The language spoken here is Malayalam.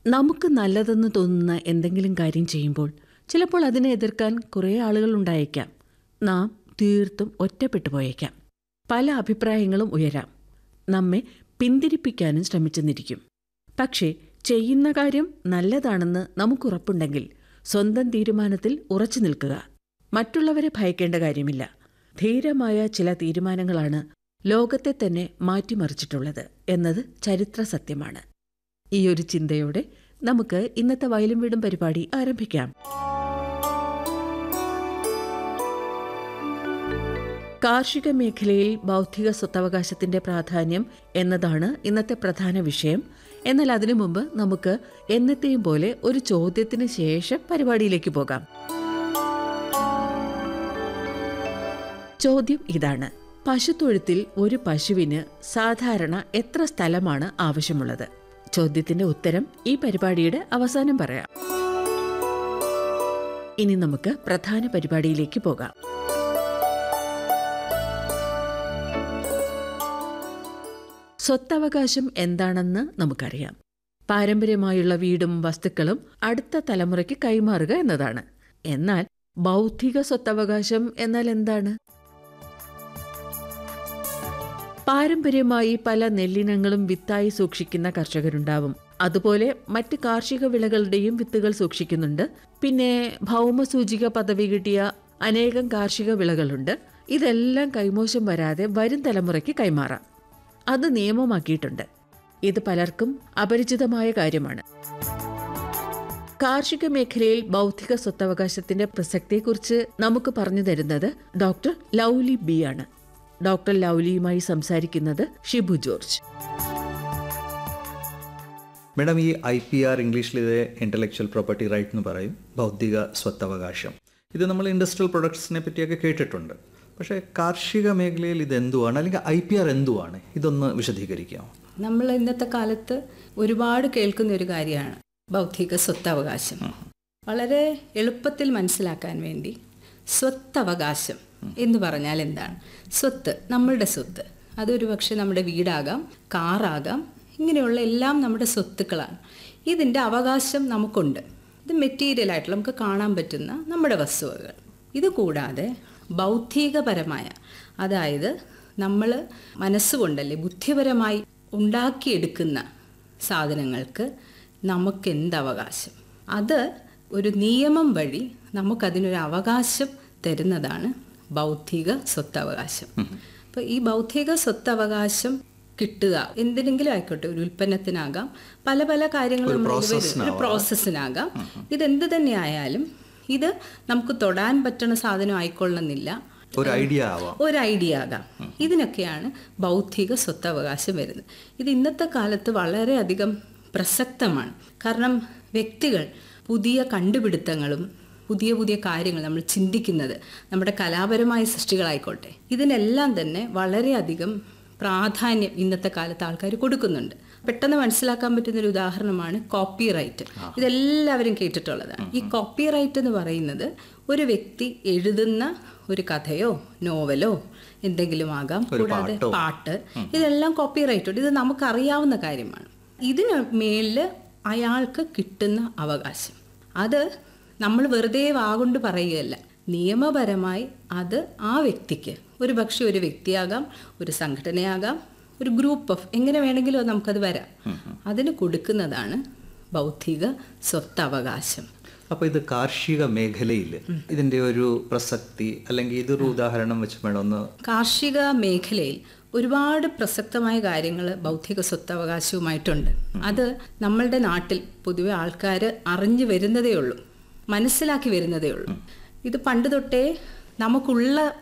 നമുക്ക് നല്ലതെന്ന് തോന്നുന്ന എന്തെങ്കിലും കാര്യം ചെയ്യുമ്പോൾ ചിലപ്പോൾ അതിനെ എതിർക്കാൻ കുറേ ആളുകൾ ഉണ്ടായേക്കാം നാം തീർത്തും ഒറ്റപ്പെട്ടു പോയേക്കാം പല അഭിപ്രായങ്ങളും ഉയരാം നമ്മെ പിന്തിരിപ്പിക്കാനും ശ്രമിച്ചെന്നിരിക്കും പക്ഷേ ചെയ്യുന്ന കാര്യം നല്ലതാണെന്ന് നമുക്കുറപ്പുണ്ടെങ്കിൽ സ്വന്തം തീരുമാനത്തിൽ ഉറച്ചു നിൽക്കുക മറ്റുള്ളവരെ ഭയക്കേണ്ട കാര്യമില്ല ധീരമായ ചില തീരുമാനങ്ങളാണ് ലോകത്തെ തന്നെ മാറ്റിമറിച്ചിട്ടുള്ളത് എന്നത് ചരിത്ര സത്യമാണ് ഈ ഒരു ചിന്തയോടെ നമുക്ക് ഇന്നത്തെ വയലും വീടും പരിപാടി ആരംഭിക്കാം കാർഷിക മേഖലയിൽ ബൗദ്ധിക സ്വത്തവകാശത്തിന്റെ പ്രാധാന്യം എന്നതാണ് ഇന്നത്തെ പ്രധാന വിഷയം എന്നാൽ അതിനു മുമ്പ് നമുക്ക് എന്നത്തെയും പോലെ ഒരു ചോദ്യത്തിന് ശേഷം പരിപാടിയിലേക്ക് പോകാം ചോദ്യം ഇതാണ് പശുത്തൊഴുത്തിൽ ഒരു പശുവിന് സാധാരണ എത്ര സ്ഥലമാണ് ആവശ്യമുള്ളത് ചോദ്യത്തിന്റെ ഉത്തരം ഈ പരിപാടിയുടെ അവസാനം പറയാം ഇനി നമുക്ക് പ്രധാന പരിപാടിയിലേക്ക് പോകാം സ്വത്തവകാശം എന്താണെന്ന് നമുക്കറിയാം പാരമ്പര്യമായുള്ള വീടും വസ്തുക്കളും അടുത്ത തലമുറയ്ക്ക് കൈമാറുക എന്നതാണ് എന്നാൽ ബൗദ്ധിക സ്വത്തവകാശം എന്നാൽ എന്താണ് പാരമ്പര്യമായി പല നെല്ലിനങ്ങളും വിത്തായി സൂക്ഷിക്കുന്ന കർഷകരുണ്ടാവും അതുപോലെ മറ്റ് കാർഷിക വിളകളുടെയും വിത്തുകൾ സൂക്ഷിക്കുന്നുണ്ട് പിന്നെ ഭൗമസൂചിക പദവി കിട്ടിയ അനേകം കാർഷിക വിളകളുണ്ട് ഇതെല്ലാം കൈമോശം വരാതെ വരും തലമുറയ്ക്ക് കൈമാറാം അത് നിയമമാക്കിയിട്ടുണ്ട് ഇത് പലർക്കും അപരിചിതമായ കാര്യമാണ് കാർഷിക മേഖലയിൽ ബൗദ്ധിക സ്വത്തവകാശത്തിന്റെ പ്രസക്തിയെക്കുറിച്ച് നമുക്ക് പറഞ്ഞു തരുന്നത് ഡോക്ടർ ലൗലി ബി ആണ് ഡോക്ടർ ലൗലിയുമായി സംസാരിക്കുന്നത് ഷിബു ജോർജ് മേഡം ഈ ഐ പി ആർ ഇംഗ്ലീഷിൽ ഇത് ഇൻ്റലക്ച്വൽ പ്രോപ്പർട്ടി റൈറ്റ് എന്ന് പറയും ബൗദ്ധിക സ്വത്തവകാശം ഇത് നമ്മൾ ഇൻഡസ്ട്രിയൽ പ്രൊഡക്ട്സിനെ പറ്റിയൊക്കെ കേട്ടിട്ടുണ്ട് പക്ഷേ കാർഷിക മേഖലയിൽ ഇത് എന്തുവാണ് അല്ലെങ്കിൽ ഐ പി ആർ എന്തുവാണ് ഇതൊന്ന് വിശദീകരിക്കാമോ നമ്മൾ ഇന്നത്തെ കാലത്ത് ഒരുപാട് കേൾക്കുന്ന ഒരു കാര്യമാണ് ബൗദ്ധിക സ്വത്തവകാശം വളരെ എളുപ്പത്തിൽ മനസ്സിലാക്കാൻ വേണ്ടി സ്വത്തവകാശം എന്ന് പറഞ്ഞാൽ എന്താണ് സ്വത്ത് നമ്മളുടെ സ്വത്ത് അതൊരു പക്ഷെ നമ്മുടെ വീടാകാം കാറാകാം ഇങ്ങനെയുള്ള എല്ലാം നമ്മുടെ സ്വത്തുക്കളാണ് ഇതിൻ്റെ അവകാശം നമുക്കുണ്ട് ഇത് മെറ്റീരിയൽ ആയിട്ടുള്ള നമുക്ക് കാണാൻ പറ്റുന്ന നമ്മുടെ വസ്തുവകൾ ഇത് കൂടാതെ ബൗദ്ധികപരമായ അതായത് നമ്മൾ മനസ്സുകൊണ്ടല്ലേ ബുദ്ധിപരമായി ഉണ്ടാക്കിയെടുക്കുന്ന സാധനങ്ങൾക്ക് നമുക്ക് എന്ത് അവകാശം അത് ഒരു നിയമം വഴി നമുക്കതിനൊരു അവകാശം തരുന്നതാണ് ബൗദ്ധിക സ്വത്തവകാശം അപ്പോൾ ഈ ബൗദ്ധിക സ്വത്തവകാശം കിട്ടുക എന്തിനെങ്കിലും ആയിക്കോട്ടെ ഒരു ഉൽപ്പന്നത്തിനാകാം പല പല കാര്യങ്ങൾ നമ്മൾ ഇതുവരെ- ഒരു പ്രോസസ്സിനാകാം ഇതെന്ത് തന്നെ ആയാലും ഇത് നമുക്ക് തൊടാൻ പറ്റുന്ന സാധനം ആയിക്കൊള്ളണമെന്നില്ല ഒരു ഐഡിയ ആവാം ഒരു ഐഡിയ ആകാം ഇതിനൊക്കെയാണ് ബൗദ്ധിക സ്വത്തവകാശം വരുന്നത് ഇത് ഇന്നത്തെ കാലത്ത് വളരെയധികം പ്രസക്തമാണ് കാരണം വ്യക്തികൾ പുതിയ കണ്ടുപിടുത്തങ്ങളും പുതിയ പുതിയ കാര്യങ്ങൾ നമ്മൾ ചിന്തിക്കുന്നത് നമ്മുടെ കലാപരമായ സൃഷ്ടികളായിക്കോട്ടെ ഇതിനെല്ലാം തന്നെ വളരെയധികം പ്രാധാന്യം ഇന്നത്തെ കാലത്ത് ആൾക്കാർ കൊടുക്കുന്നുണ്ട് പെട്ടെന്ന് മനസ്സിലാക്കാൻ പറ്റുന്ന ഒരു ഉദാഹരണമാണ് കോപ്പി റൈറ്റ് ഇതെല്ലാവരും കേട്ടിട്ടുള്ളതാണ് ഈ കോപ്പി റൈറ്റ് എന്ന് പറയുന്നത് ഒരു വ്യക്തി എഴുതുന്ന ഒരു കഥയോ നോവലോ എന്തെങ്കിലും ആകാം കൂടാതെ പാട്ട് ഇതെല്ലാം കോപ്പി റൈറ്റ് ഉണ്ട് ഇത് നമുക്കറിയാവുന്ന കാര്യമാണ് ഇതിന് മേലിൽ അയാൾക്ക് കിട്ടുന്ന അവകാശം അത് നമ്മൾ വെറുതെ വാഗൊണ്ട് പറയുകയല്ല നിയമപരമായി അത് ആ വ്യക്തിക്ക് ഒരു പക്ഷേ ഒരു വ്യക്തിയാകാം ഒരു സംഘടനയാകാം ഒരു ഗ്രൂപ്പ് ഓഫ് എങ്ങനെ വേണമെങ്കിലും അത് നമുക്കത് വരാം അതിന് കൊടുക്കുന്നതാണ് ബൗദ്ധിക സ്വത്തവകാശം അപ്പോൾ ഇത് കാർഷിക മേഖലയിൽ ഇതിൻ്റെ ഒരു പ്രസക്തി അല്ലെങ്കിൽ ഇതൊരു ഉദാഹരണം വെച്ച് വേണം ഒന്ന് കാർഷിക മേഖലയിൽ ഒരുപാട് പ്രസക്തമായ കാര്യങ്ങൾ ബൗദ്ധിക സ്വത്തവകാശവുമായിട്ടുണ്ട് അത് നമ്മളുടെ നാട്ടിൽ പൊതുവെ ആൾക്കാർ അറിഞ്ഞു വരുന്നതേ ഉള്ളൂ മനസ്സിലാക്കി വരുന്നതേ ഉള്ളൂ ഇത് പണ്ട് തൊട്ടേ നമുക്കുള്ള